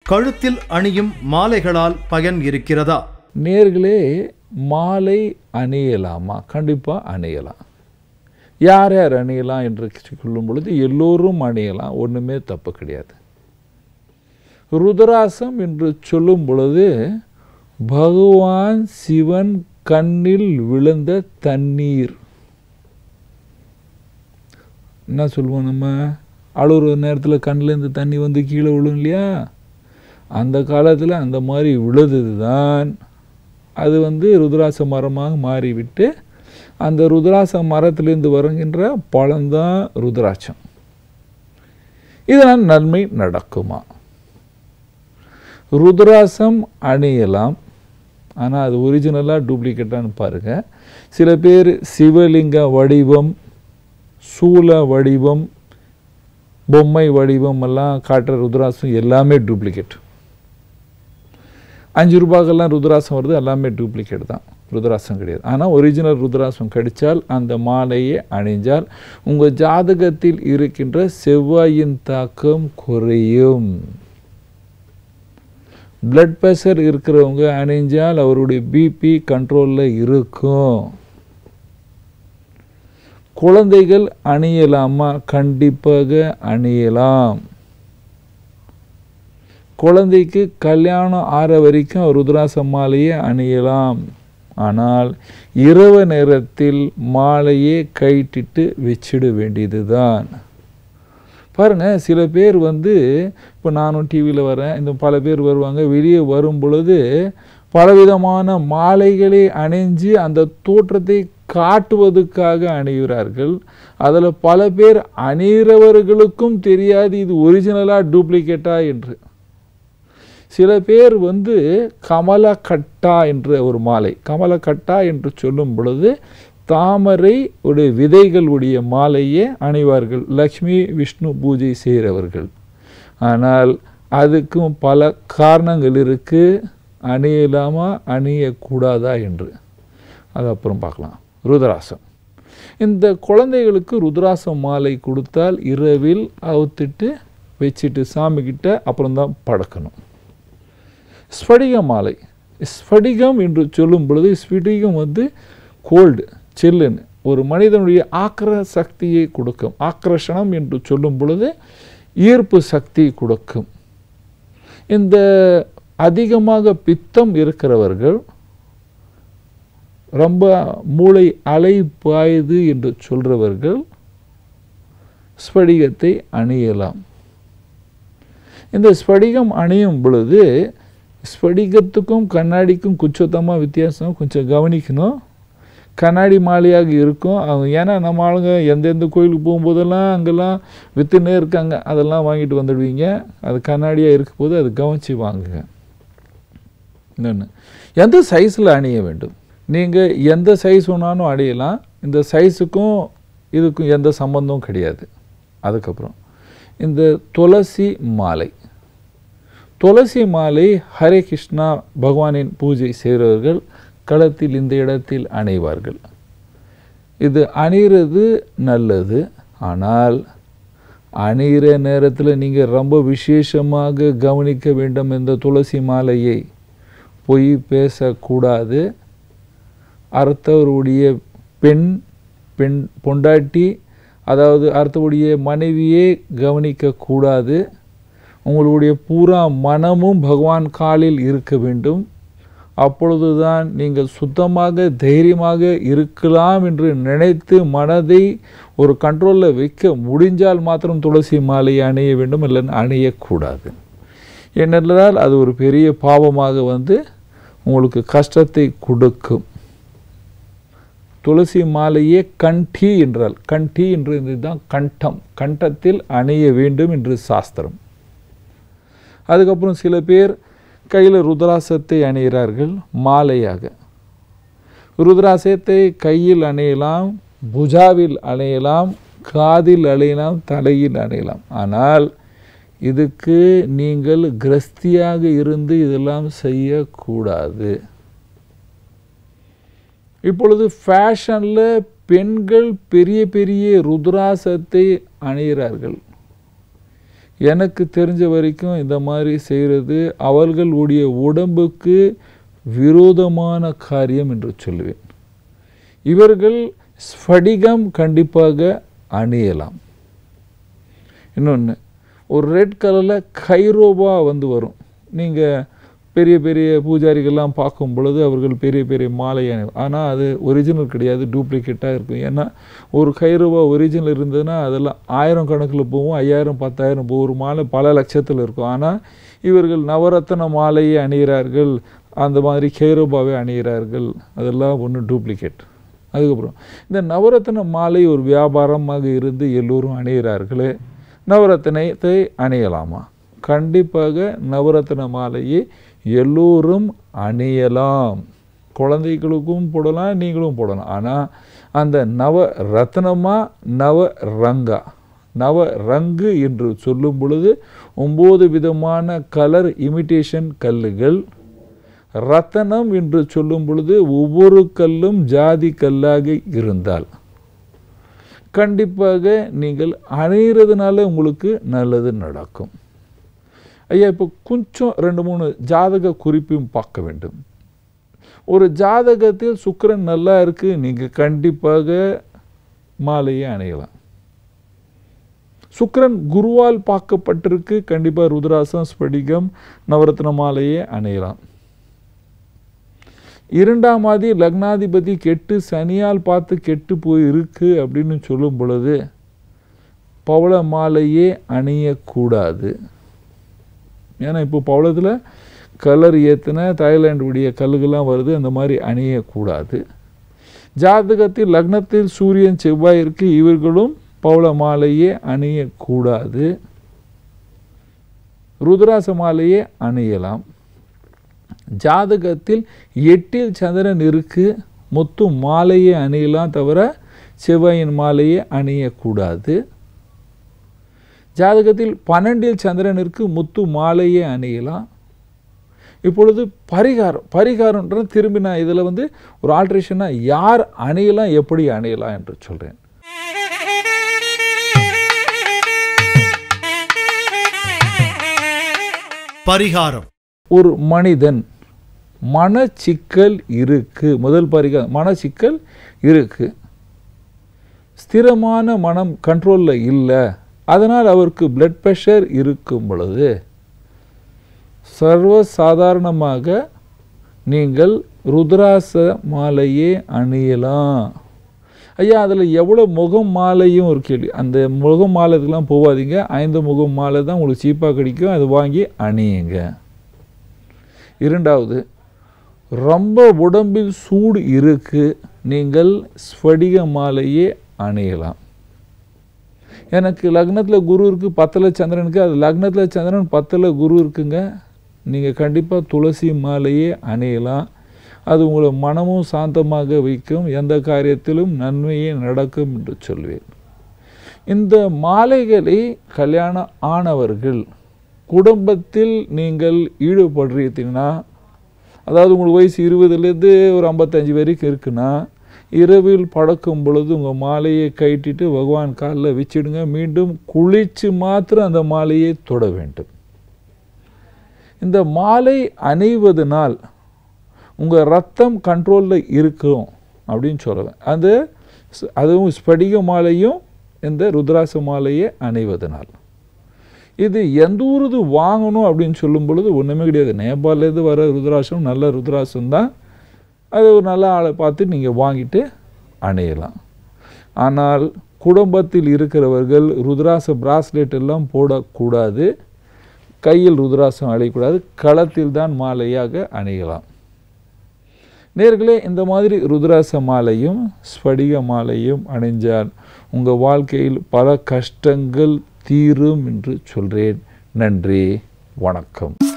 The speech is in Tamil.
கழுத்தில் அணியும் மாலைகளால் பயன் இருக்கிறதா நேர்களே மாலை அணியலாமா கண்டிப்பாக அணியலாம் யார் யார் அணியலாம் என்று சொல்லும் பொழுது எல்லோரும் அணியலாம் ஒன்றுமே தப்பு கிடையாது ருத்ராசம் என்று சொல்லும் பொழுது பகவான் சிவன் கண்ணில் விழுந்த தண்ணீர் என்ன சொல்லுவோம் நம்ம அழுகிற நேரத்தில் கண்ணிலேருந்து தண்ணி வந்து கீழே விழும் இல்லையா அந்த காலத்தில் அந்த மாதிரி விழுதுது தான் அது வந்து ருத்ராச மரமாக மாறிவிட்டு அந்த ருத்ராச மரத்திலிருந்து வருகின்ற பழம்தான் ருத்ராட்சம் இதனால் நன்மை நடக்குமா ருத்ராசம் அணியலாம் ஆனால் அது ஒரிஜினலாக டூப்ளிகேட்டான்னு பாருங்கள் சில பேர் சிவலிங்க வடிவம் சூல வடிவம் பொம்மை வடிவம் எல்லாம் காட்டுற ருத்ராசம் எல்லாமே டூப்ளிகேட் அஞ்சு ரூபாய்க்கெல்லாம் ருத்ராசம் வருது எல்லாமே டூப்ளிகேட் தான் ருத்ராசம் கிடையாது ஆனால் ஒரிஜினல் ருத்ராசம் கிடைச்சால் அந்த மாலையை அணிஞ்சால் உங்கள் ஜாதகத்தில் இருக்கின்ற செவ்வாயின் தாக்கம் குறையும் பிளட் ப்ரெஷர் இருக்கிறவங்க அணிஞ்சால் அவருடைய பிபி கண்ட்ரோலில் இருக்கும் குழந்தைகள் அணியலாமா கண்டிப்பாக அணியலாம் குழந்தைக்கு கல்யாணம் ஆற வரைக்கும் ருத்ராச மாலையை அணியலாம் ஆனால் இரவு நேரத்தில் மாலையே கைட்டிட்டு வச்சிட வேண்டியதுதான் பாருங்க சில பேர் வந்து இப்போ நானும் டிவியில் வரேன் இந்த பல பேர் வருவாங்க வெளியே வரும் பொழுது பலவிதமான மாலைகளை அணிஞ்சு அந்த தோற்றத்தை காட்டுவதற்காக அணிகிறார்கள் அதில் பல பேர் அணிகிறவர்களுக்கும் தெரியாது இது ஒரிஜினலாக டூப்ளிகேட்டா என்று சில பேர் வந்து கமலக்கட்டா என்ற ஒரு மாலை கமலக்கட்டா என்று சொல்லும் பொழுது தாமரை உடைய விதைகளுடைய மாலையே அணிவார்கள் லக்ஷ்மி விஷ்ணு பூஜை செய்கிறவர்கள் ஆனால் அதுக்கும் பல காரணங்கள் இருக்குது அணியலாமா அணியக்கூடாதா என்று அது அப்புறம் பார்க்கலாம் ருத்ராசம் இந்த குழந்தைகளுக்கு ருத்ராசம் மாலை கொடுத்தால் இரவில் அவுத்துட்டு வச்சுட்டு சாமிக்கிட்ட அப்புறம்தான் படக்கணும் ஸ்படிக மாலை ஸ்படிகம் என்று சொல்லும் பொழுது ஸ்படிகம் வந்து கோல்டு சில்லுன்னு ஒரு மனிதனுடைய ஆக்கிர சக்தியை கொடுக்கும் ஆக்ரஷணம் என்று சொல்லும் பொழுது ஈர்ப்பு சக்தி கொடுக்கும் இந்த அதிகமாக பித்தம் இருக்கிறவர்கள் ரொம்ப மூளை அலை பாயுது என்று சொல்றவர்கள் ஸ்படிகத்தை அணியலாம் இந்த ஸ்படிகம் அணியும் பொழுது ஸ்படிகத்துக்கும் கண்ணாடிக்கும் குச்சத்தமாக வித்தியாசம் கொஞ்சம் கவனிக்கணும் கண்ணாடி மாலையாக இருக்கும் அவங்க ஏன்னா நம்ம ஆளுங்க எந்தெந்த கோயிலுக்கு போகும்போதெல்லாம் அங்கெல்லாம் வித்துன்னே இருக்காங்க அதெல்லாம் வாங்கிட்டு வந்துடுவீங்க அது கண்ணாடியாக இருக்கும் போது அது கவனித்து வாங்குங்க இன்னொன்று எந்த சைஸில் அணிய வேண்டும் நீங்கள் எந்த சைஸ் வேணாலும் அணியலாம் இந்த சைஸுக்கும் இதுக்கும் எந்த சம்பந்தமும் கிடையாது அதுக்கப்புறம் இந்த துளசி மாலை துளசி மாலை ஹரே கிருஷ்ணா பகவானின் பூஜை செய்கிறவர்கள் களத்தில் இந்த இடத்தில் அணைவார்கள் இது அணிகிறது நல்லது ஆனால் அணிகிற நேரத்தில் நீங்கள் ரொம்ப விசேஷமாக கவனிக்க வேண்டும் இந்த துளசி மாலையை பொய் பேசக்கூடாது அர்த்தவருடைய பெண் பெண் பொண்டாட்டி அதாவது அர்த்தவுடைய மனைவியே கவனிக்கக்கூடாது உங்களுடைய பூரா மனமும் பகவான் காலில் இருக்க வேண்டும் அப்பொழுதுதான் நீங்கள் சுத்தமாக தைரியமாக இருக்கலாம் என்று நினைத்து மனதை ஒரு கண்ட்ரோலில் வைக்க முடிஞ்சால் மாத்திரம் துளசி மாலையை அணிய வேண்டும் இல்லைன்னு அணியக்கூடாது ஏனென்றால் அது ஒரு பெரிய பாவமாக வந்து உங்களுக்கு கஷ்டத்தை கொடுக்கும் துளசி மாலையே கண்டி என்றால் கண்டி என்று இதுதான் கண்டம் கண்டத்தில் அணிய வேண்டும் என்று சாஸ்திரம் அதுக்கப்புறம் சில பேர் கையில் ருத்ராசத்தை அணிகிறார்கள் மாலையாக ருத்ராசத்தை கையில் அணியலாம் புஜாவில் அணியலாம் காதில் அணியலாம் தலையில் அணியலாம் ஆனால் இதுக்கு நீங்கள் கிரஸ்தியாக இருந்து இதெல்லாம் செய்யக்கூடாது இப்பொழுது ஃபேஷனில் பெண்கள் பெரிய பெரிய ருத்ராசத்தை அணிகிறார்கள் எனக்கு தெரிஞ்ச வரைக்கும் இந்த மாதிரி செய்கிறது அவர்களுடைய உடம்புக்கு விரோதமான காரியம் என்று சொல்லுவேன் இவர்கள் ஸ்படிகம் கண்டிப்பாக அணியலாம் இன்னொன்று ஒரு ரெட் கலரில் கைரோபா வந்து வரும் நீங்கள் பெரிய பெரிய பூஜாரிகள்லாம் பார்க்கும் பொழுது அவர்கள் பெரிய பெரிய மாலை அணி ஆனால் அது ஒரிஜினல் கிடையாது டூப்ளிகேட்டாக இருக்கும் ஏன்னா ஒரு கைரூபா ஒரிஜினல் இருந்ததுன்னா அதெல்லாம் ஆயிரம் கணக்கில் போகும் ஐயாயிரம் பத்தாயிரம் போகும் ஒரு மாலை பல லட்சத்தில் இருக்கும் ஆனால் இவர்கள் நவரத்ன மாலையை அணிகிறார்கள் அந்த மாதிரி கைரோபாவை அணிகிறார்கள் அதெல்லாம் ஒன்று டூப்ளிகேட் அதுக்கப்புறம் இந்த நவரத்ன மாலை ஒரு வியாபாரமாக இருந்து எல்லோரும் அணிகிறார்களே நவரத்னத்தை அணியலாமா கண்டிப்பாக நவரத்ன மாலையை எல்லோரும் அணியலாம் குழந்தைகளுக்கும் போடலாம் நீங்களும் போடலாம் ஆனால் அந்த நவ ரத்னமா நவ ரங்கா நவ ரங்கு என்று சொல்லும் பொழுது ஒம்பது விதமான கலர் இமிட்டேஷன் கல்லுகள் ரத்தனம் என்று சொல்லும் பொழுது ஒவ்வொரு கல்லும் ஜாதி கல்லாக இருந்தால் கண்டிப்பாக நீங்கள் அணிகிறதுனால உங்களுக்கு நல்லது நடக்கும் ஐயா இப்போ கொஞ்சம் ரெண்டு மூணு ஜாதக குறிப்பையும் பார்க்க வேண்டும் ஒரு ஜாதகத்தில் சுக்கிரன் நல்லா இருக்கு நீங்கள் கண்டிப்பாக மாலையை அணியலாம் சுக்கிரன் குருவால் பார்க்கப்பட்டிருக்கு கண்டிப்பாக ருத்ராசம் ஸ்படிகம் நவரத்ன மாலையை அணியலாம் இரண்டாம் ஆதி லக்னாதிபதி கெட்டு சனியால் பார்த்து கெட்டு போய் இருக்கு அப்படின்னு சொல்லும் பொழுது பவள மாலையே அணியக்கூடாது ஏன்னா இப்போ பவளத்தில் கலர் ஏற்றின தாய்லாண்டுடைய கல்லுகள்லாம் வருது அந்த மாதிரி அணியக்கூடாது ஜாதகத்தில் லக்னத்தில் சூரியன் செவ்வாய் இருக்கு இவர்களும் பவள மாலையே அணியக்கூடாது ருத்ராச மாலையே அணியலாம் ஜாதகத்தில் எட்டில் சந்திரன் இருக்கு மொத்து மாலையை அணியலாம் தவிர செவ்வாயின் மாலையை அணியக்கூடாது ஜாதகத்தில் பன்னெண்டில் சந்திரன் இருக்கு முத்து மாலையே அணியலாம் இப்பொழுது பரிகாரம் பரிகாரம்ன்ற திரும்பி நான் இதில் வந்து ஒரு ஆல்ட்ரேஷனாக யார் அணியலாம் எப்படி அணியலாம் என்று சொல்கிறேன் பரிகாரம் ஒரு மனிதன் மனச்சிக்கல் இருக்கு முதல் பரிகாரம் மனச்சிக்கல் இருக்கு ஸ்திரமான மனம் கண்ட்ரோலில் இல்லை அதனால் அவருக்கு பிளட் ப்ரெஷர் இருக்கும் பொழுது சர்வ சாதாரணமாக நீங்கள் ருத்ராச மாலையே அணியலாம் ஐயா அதில் எவ்வளோ முகம் மாலையும் ஒரு கேள்வி அந்த முகம் மாலைக்கெல்லாம் போகாதீங்க ஐந்து முகம் மாலை தான் உங்களுக்கு சீப்பாக கிடைக்கும் அது வாங்கி அணியுங்க இரண்டாவது ரொம்ப உடம்பில் சூடு இருக்கு நீங்கள் ஸ்படிக மாலையே அணியலாம் எனக்கு லக்னத்தில் குரு இருக்குது பத்தில் சந்திரனுக்கு அது லக்னத்தில் சந்திரன் பத்தில் குரு இருக்குங்க நீங்கள் கண்டிப்பாக துளசி மாலையே அணியலாம் அது உங்களை மனமும் சாந்தமாக வைக்கும் எந்த காரியத்திலும் நன்மையே நடக்கும் என்று சொல்வேன் இந்த மாலைகளை கல்யாணம் ஆனவர்கள் குடும்பத்தில் நீங்கள் ஈடுபடுறீங்கன்னா அதாவது உங்களுக்கு வயசு இருபதுலேருந்து ஒரு ஐம்பத்தஞ்சு வரைக்கும் இருக்குன்னா இரவில் படக்கும் பொழுது உங்கள் மாலையை கட்டிட்டு பகவான் காலில் வச்சிடுங்க மீண்டும் குளித்து மாத்திரம் அந்த மாலையை தொட வேண்டும் இந்த மாலை அணிவதனால் உங்கள் ரத்தம் கண்ட்ரோலில் இருக்கும் அப்படின்னு சொல்லுவேன் அது ஸ்- அதுவும் ஸ்படிக மாலையும் இந்த ருத்ராச மாலையை அணிவதனால் இது எந்த ஊருது வாங்கணும் அப்படின்னு சொல்லும் பொழுது ஒன்றுமே கிடையாது நேபாளிலேருந்து வர ருத்ராசம் நல்ல ருத்ராசம் தான் அது ஒரு நல்ல ஆளை பார்த்து நீங்கள் வாங்கிட்டு அணியலாம் ஆனால் குடும்பத்தில் இருக்கிறவர்கள் ருத்ராச பிராஸ்லெட் எல்லாம் போடக்கூடாது கையில் ருத்ராசம் அணியக்கூடாது களத்தில் தான் மாலையாக அணியலாம் நேர்களே இந்த மாதிரி ருத்ராச மாலையும் ஸ்படிக மாலையும் அணிஞ்சால் உங்கள் வாழ்க்கையில் பல கஷ்டங்கள் தீரும் என்று சொல்கிறேன் நன்றி வணக்கம்